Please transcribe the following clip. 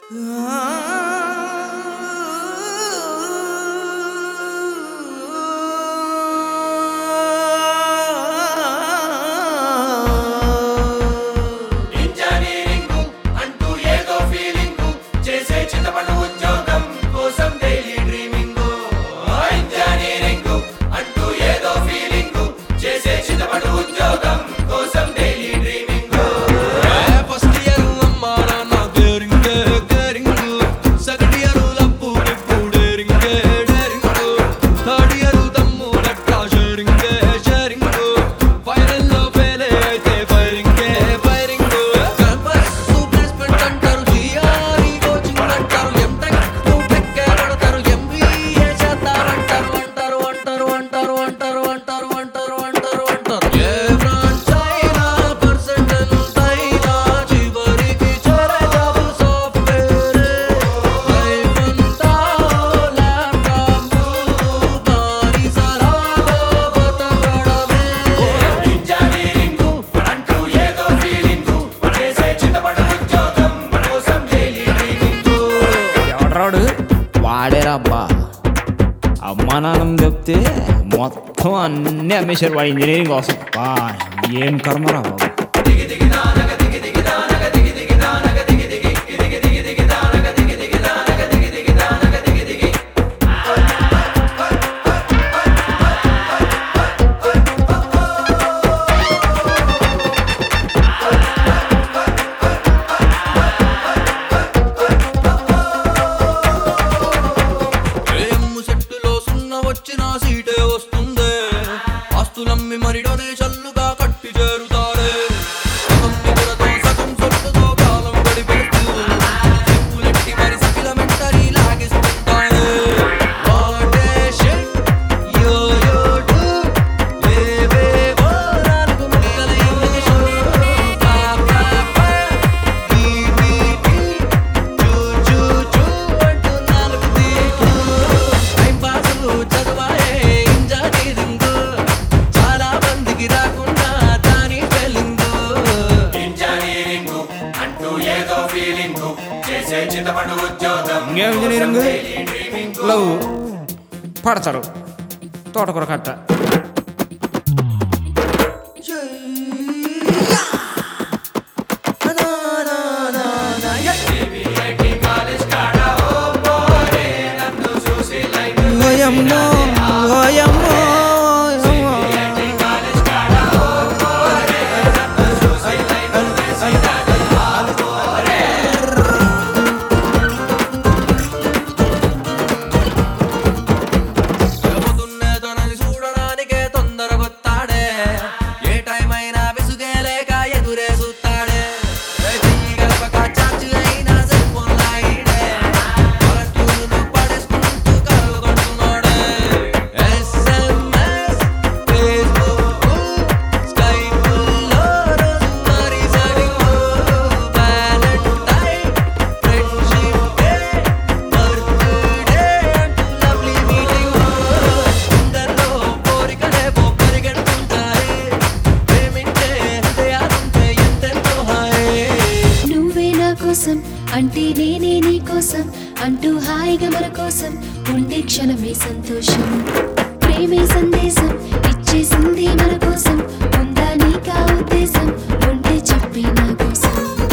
Engineering అంటూ ఏదో feeling చేసే చిన్నపడు ఉద్యోగం కోసం డైలీ డ్రీమింగ్ ఇంజనీరింగ్ అంటూ ఏదో ఫీలింగ్ చేసే చిన్నపడు ఉద్యోగం కోసం డైలీ డ్రీమింగ్ ఫస్ట్ ఇయర్ అమ్మా నాన్న గేరింగ్ గేరింగ్ సెకండ్ ఇయర్ లప్పు గిప్పు డేరింగ్ డేరింగ్ థర్డ్ ఇయర్ తమ్ము లెక్క షేరింగ్ షేరింగ్ ఫైనల్ లో ఫెయిల్ అయితే ఫైరింగ్ ఫైరింగ్ క్యాంపస్ ప్లేస్మెంట్ అంటారు జిఆర్ఈ కోచింగ్ అంటారు ఎంటెక్ టెక్ పడతారు ఎంబీఏ చేస్తారంటారు అంటారు అంటారు అంటారు అంటారు అంటారు అంటారు అంటారు అంటారు ఏ బ్రాంచ్ అయినా పర్సెంటల్ అయినా చివరికి చేరే జాబ్ సాఫ్ట్వేర్ లైఫ్ అంతా ల్యాప్టాప్ బానిసలాగా బతకడమే ఇంజనీరింగ్ అంటూ ఏదో ఫీలింగ్ చేసే చిన్నపడు ఉద్యోగం కోసం డైలీ డ్రీమింగ్ ఎవడ్రాడు వాడేరా అబ్బా అమ్మా నాన్న చెప్తే మొత్తం అన్నీ అమ్మేశారు వాడు ఇంజనీరింగ్ కోసం బా ఏం కర్మరా బాబు ఏమ్ము సెట్టులో సున్న వచ్చిన సీటే వస్తుందే ఆస్తులమ్మి మరి డొనేషన్లుగా కట్టి చేరుతారే సగం నిధులతో సగం సొట్టుతో కాలం గడిపేస్తూ చెప్పులెట్టి మరి సకిలమెంటరీ లాగిస్తుంటారే What a shit, yo yo do. లేవేవో నాలుగు ముక్కల ఇంగ్లీషు. పా పా పా, ఈ మీ ఈ. చూ చూ చూ అంటూ నాలుగు తీట్లు. టైం పాసులు చదవాలే ఇంజనీరింగ్. చాలా మందికి రాకుండా దాని ఫెయిలింగ్. ఇంజనీరింగ్ అంటూ ఏదో ఫీలింగ్ చేసే చిన్నపడు ఉద్యోగం ఇంకేం ఇంజనీరింగ్ లవ్ పడతారు తోటకూర కట్ట ఓయమ్మో, ఓయమ్మో, ఓయమ్మో. పొద్దున్నే తనని చూడడానికే తొందరగొత్తాడే ఏ టైం అయినా విసుగే లేక ఎదురే చూస్తాడే చెయ్యి గడపక చార్జ్ అయినా సెల్ ఫోన్ లాగిడే పలకూరును పడేసుకుంటూ కలలు కంటున్నాడే ఎస్ఎంఎస్ ఫేస్బుక్ స్కైపుల్లో రోజువారీ setting Valentine friendship day birthday అంటూ లవ్లీ మీటింగ్ అందరిలో కోరికలే పరిగెడుతుంటాయి ప్రేమించే హృదయాలుంటే ఎంతెంతో హాయ్ నువ్వే నా కోసం అంటే నేనే నీ కోసం అంటూ హాయిగా మన కోసం ఉండే క్షణమే సంతోషం ప్రేమే సందేశం ఇచ్చేసింది మన కోసం ఉందా నీకా ఉద్దేశం ఉంటే చెప్పి నా కోసం